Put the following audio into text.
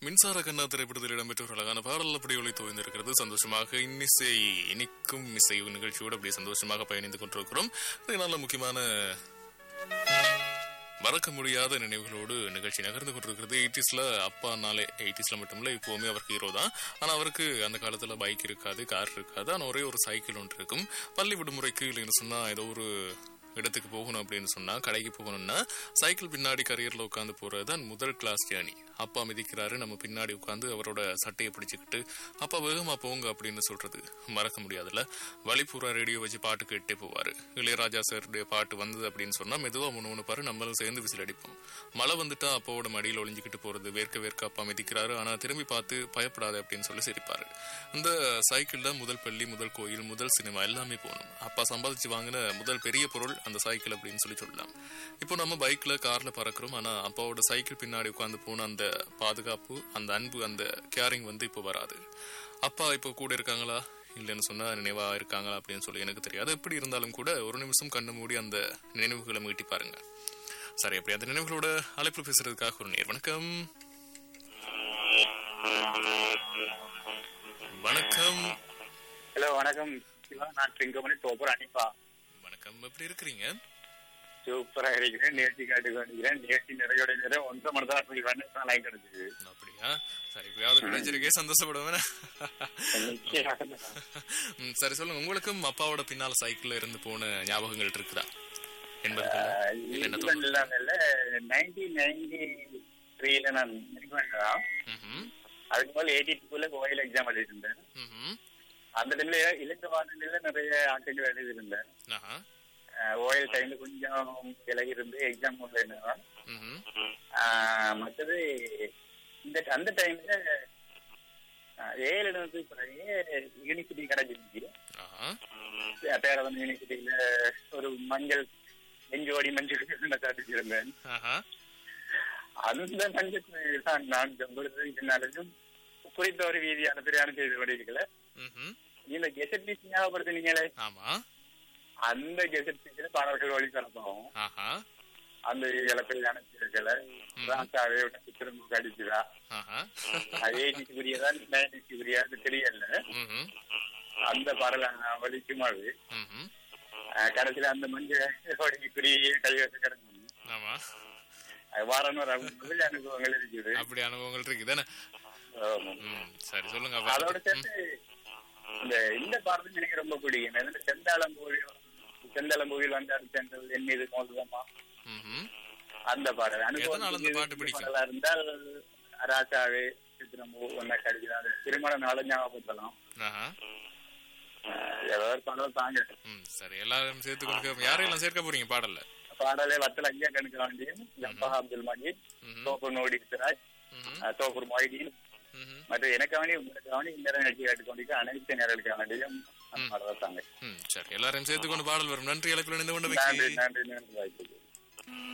மின்சார கண்ணா திரைப்படத்தில் இடம்பெற்ற ஒரு அழகான பாடல் அப்படி ஒளி தோய்ந்திருக்கிறது சந்தோஷமாக இன்னிசை இனிக்கும் இசை நிகழ்ச்சியோடு அப்படியே சந்தோஷமாக பயணித்துக் கொண்டிருக்கிறோம் இது நல்ல முக்கியமான மறக்க முடியாத நினைவுகளோடு நிகழ்ச்சி நகர்ந்து கொண்டிருக்கிறது எயிட்டிஸ்ல அப்பானாலே எயிட்டிஸ்ல மட்டும் இல்ல இப்போவுமே அவருக்கு ஹீரோ தான் ஆனா அவருக்கு அந்த காலத்துல பைக் இருக்காது கார் இருக்காது ஆனா ஒரே ஒரு சைக்கிள் ஒன்று இருக்கும் பள்ளி விடுமுறைக்கு இல்லைன்னு சொன்னா ஏதோ ஒரு இடத்துக்கு போகணும் அப்படின்னு சொன்னா கடைக்கு போகணும்னா சைக்கிள் பின்னாடி கரியர்ல உட்காந்து போறது தான் முதல் கிளாஸ் ஜேர்னி அப்பா மிதிக்கிறாரு நம்ம பின்னாடி உட்காந்து அவரோட சட்டையை பிடிச்சுக்கிட்டு அப்பா வேகமா போங்க அப்படின்னு சொல்றது மறக்க முடியாதுல்ல வழிபூரா ரேடியோ வச்சு பாட்டு கேட்டே போவாரு இளையராஜா சாருடைய பாட்டு வந்தது அப்படின்னு சொன்னா மெதுவா முன்னு பாரு நம்மளும் சேர்ந்து விசில் அடிப்போம் மழை வந்துட்டா அப்பாவோட மடியில் ஒளிஞ்சுக்கிட்டு போறது வேர்க்க வேர்க்க அப்பா மிதிக்கிறாரு ஆனா திரும்பி பார்த்து பயப்படாது அப்படின்னு சொல்லி சிரிப்பாரு இந்த சைக்கிள்ல முதல் பள்ளி முதல் கோயில் முதல் சினிமா எல்லாமே போகணும் அப்பா சம்பாதிச்சு வாங்கின முதல் பெரிய பொருள் அந்த சைக்கிள் அப்படின்னு சொல்லி சொல்லலாம் இப்போ நம்ம பைக்ல கார்ல பறக்கிறோம் ஆனா அப்பாவோட சைக்கிள் பின்னாடி உட்காந்து போன அந்த பாதுகாப்பு அந்த அன்பு அந்த கேரிங் வந்து இப்போ வராது அப்பா இப்போ கூட இருக்காங்களா இல்லைன்னு சொன்னா நினைவா இருக்காங்களா அப்படின்னு சொல்லி எனக்கு தெரியாது எப்படி இருந்தாலும் கூட ஒரு நிமிஷம் கண்ணு மூடி அந்த நினைவுகளை மீட்டி பாருங்க சரி அப்படி அந்த நினைவுகளோட அழைப்பு பேசுறதுக்காக ஒரு நேர் வணக்கம் வணக்கம் ஹலோ வணக்கம் சிவா நான் ட்ரிங்கமணி தோப்பூர் அனிப்பா வணக்கம் எப்படி இருக்கிறீங்க சூப்பரா இருக்கிறேன் நேர்த்தி காட்டு கொண்டிருக்கிறேன் நேர்த்தி நிறையோட நேரம் ஒன்றரை மணி தான் அப்படி வந்து லைன் கிடைச்சது அப்படியா சரி எப்பயாவது கிடைச்சிருக்கே சந்தோஷப்படுவேன் ம், சரி சொல்லுங்க உங்களுக்கும் அப்பாவோட பின்னால சைக்கிள்ல இருந்து போன ஞாபகங்கள் இருக்குதா என்பதுக்குள்ள இல்ல என்ன தோணுது? இல்லாம நைன்டீன் நைன்டி த்ரீல நான் இருக்கேன் ம்ஹும், அதுக்கு மேல எயிட்டி டூல கோயில் எக்ஸாம் எழுதிட்டு இருந்தேன் ம்ஹும், அந்த டைம்ல இலக்க வானொலியில நிறைய ஆட்கள் எழுதி இருந்தேன் ஆஹா, ஓயில் டைம்ல கொஞ்சம் விலகி இருந்து எக்ஸாம் இருந்தேன் ம்ஹும், மற்றது இந்த அந்த டைம்ல ஏழு இடத்துக்கு பிறகு யூனிவர்சிட்டி கிடைச்சிருந்துச்சு ஆஹா, பேரவன் யூனிவர்சிட்டியில ஒரு மஞ்சள் நெஞ்சோடி மஞ்சள் காட்டிச்சிருந்தேன் ஆஹா, அந்த மஞ்சள் தான் நான் ஜம்புறதுனாலும் குறித்த ஒரு வீதியான பிரயாணம் செய்து கொண்டிருக்கல ம்ஹும், இந்த கெசட் பீஸ் ஞாபகப்படுத்தினீங்களே ஆமா அந்த கெசட் பீஸ்ல பாடல்கள் ஒளிபரப்போம் ஆஹா, அந்த இழப்பில் அனுப்பிச்சிருக்கல ராசாவே திரும்ப கடிச்சுதா ஆஹா, ஏஜிக்குரியதா நைன்டிக்குரியா அது தெரியல ம்ஹும், அந்த பாடல வலிக்கும் அது ம்ஹும், அஹ் கடைசியில அந்த மஞ்சள் குறிய கைவசம் கிடக்கும் ஆமா வாரணும் முதல் அனுபவங்கள் இருக்குது அப்படி அனுபவங்கள் இருக்குதானே ஆமா. ம் சரி சொல்லுங்க அப்ப. அதோட சேர்த்து இந்த இந்த பாடலும் எனக்கு ரொம்ப பிடிக்கும் இந்த செந்தாளம் கோவில் செந்தாளம் கோவில் வந்தாரு சென்றது என் மீது மோதுதமா ம்ஹும், அந்த பாடல் எதனால அந்த பாட்டு பிடிக்கும்? பாடலா இருந்தால் ராசாவே சித்திரம் ஒன்னா கடிக்கலாம் அது திருமண நாளும் ஞாபகப்படுத்தலாம் ஆஹா, அஹ் ஏதோ ஒரு பாடல் தாங்க ம் சரி எல்லாரும் சேர்த்து கொடுக்க யாரையெல்லாம் சேர்க்க போறீங்க பாடல்ல பாடலே வத்தல் ஐயா கணக்காண்டியும் ஜப்பா அப்துல் மஜீத் ம்ஹும், தோப்பூர் நோடி சிராஜ் ம்ஹும், அஹ் தோப்பூர் மொய்தீன் ம்ஹும். மற்றும் எனக்காண்டி உங்களுக்காண்டி இந்த நிகழ்ச்சி கேட்டுக்கொண்டிருக்க அனைத்து நேரலுக்காண்டியும் பாடல் தாங்க ம் சரி எல்லாரையும் சேர்த்து கொண்டு பாடல் வரும் நன்றி அழைப்பில் இணைந்து கொண்டு நன்றி வைக்கிறேன் நன்றி நன்றி வாய்ப்புக்கு